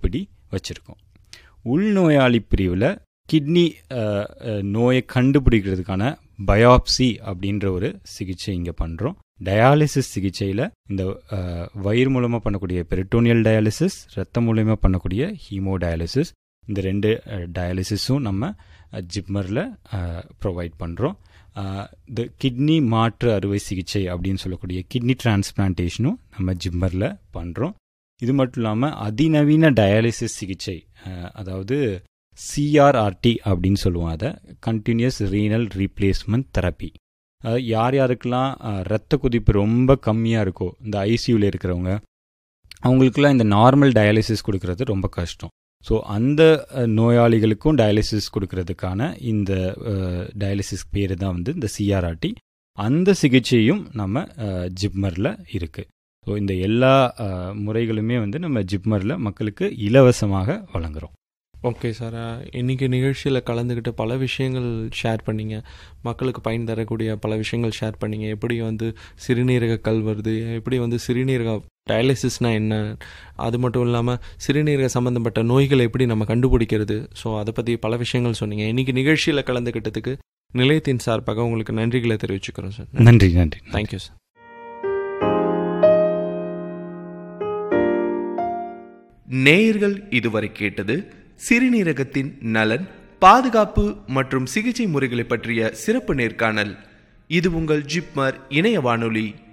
OPD வச்சுருக்கோம் உள்நோயாளி பிரிவில் கிட்னி நோயை கண்டுபிடிக்கிறதுக்கான பயாப்சி அப்படின்ற ஒரு சிகிச்சை இங்கே பண்ணுறோம் டயாலிசிஸ் சிகிச்சையில் இந்த அஹ், வயிறு மூலமாக பண்ணக்கூடிய பெரிட்டோனியல் டயாலிசிஸ் ரத்தம் மூலயமா பண்ணக்கூடிய ஹீமோ டயாலிசிஸ் இந்த ரெண்டு டயாலிசிஸும் நம்ம ஜிப்மரில் ப்ரொவைட் பண்ணுறோம் இந்த கிட்னி மாற்று அறுவை சிகிச்சை அப்படின்னு சொல்லக்கூடிய கிட்னி டிரான்ஸ்பிளான்டேஷனும் நம்ம ஜிம்மரில் பண்ணுறோம் இது மட்டும் இல்லாமல் அதிநவீன டயாலிசிஸ் சிகிச்சை அஹ், அதாவது சிஆர்ஆர்டி அப்படின்னு சொல்லுவோம் அதை கண்டினியூஸ் ரீனல் ரீப்ளேஸ்மெண்ட் தெரப்பி அதாவது யார் யாருக்கெல்லாம் அஹ், ரத்த கொதிப்பு ரொம்ப கம்மியாக இருக்கோ இந்த ஐசியூவில் இருக்கிறவங்க அவங்களுக்குலாம் இந்த நார்மல் டயாலிசிஸ் கொடுக்கறது ரொம்ப கஷ்டம் ஸோ அந்த அஹ், நோயாளிகளுக்கும் டயாலிசிஸ் கொடுக்கறதுக்கான இந்த டயாலிசிஸ் பேர் தான் வந்து இந்த சிஆர்ஆர்டி அந்த சிகிச்சையும் நம்ம ஜிப்மரில் இருக்குது ஸோ இந்த எல்லா அஹ், முறைகளுமே வந்து நம்ம ஜிப்மரில் மக்களுக்கு இலவசமாக வழங்குகிறோம் ஓகே சார் இன்னைக்கு நிகழ்ச்சியில் கலந்துக்கிட்டு பல விஷயங்கள் ஷேர் பண்ணீங்க மக்களுக்கு பயன் தரக்கூடிய பல விஷயங்கள் ஷேர் பண்ணீங்க எப்படி வந்து சிறுநீரக கல் வருது எப்படி வந்து சிறுநீரக டயாலிசிஸ்னால் என்ன அது மட்டும் இல்லாமல் சிறுநீரக சம்மந்தப்பட்ட நோய்களை எப்படி நம்ம கண்டுபிடிக்கிறது ஸோ அதை பற்றி பல விஷயங்கள் சொன்னீங்க இன்னைக்கு நிகழ்ச்சியில் கலந்துக்கிட்டதுக்கு நிலையத்தின் சார்பாக உங்களுக்கு நன்றிகளை தெரிவிச்சுக்கிறோம் சார் நன்றி நன்றி தேங்க்யூ சார் நேயர்கள் இதுவரை கேட்டது சிறுநீரகத்தின் நலன் பாதுகாப்பு மற்றும் சிகிச்சை முறைகளை பற்றிய சிறப்பு நேர்காணல் இது உங்கள் ஜிப்மர் இணைய வானொலி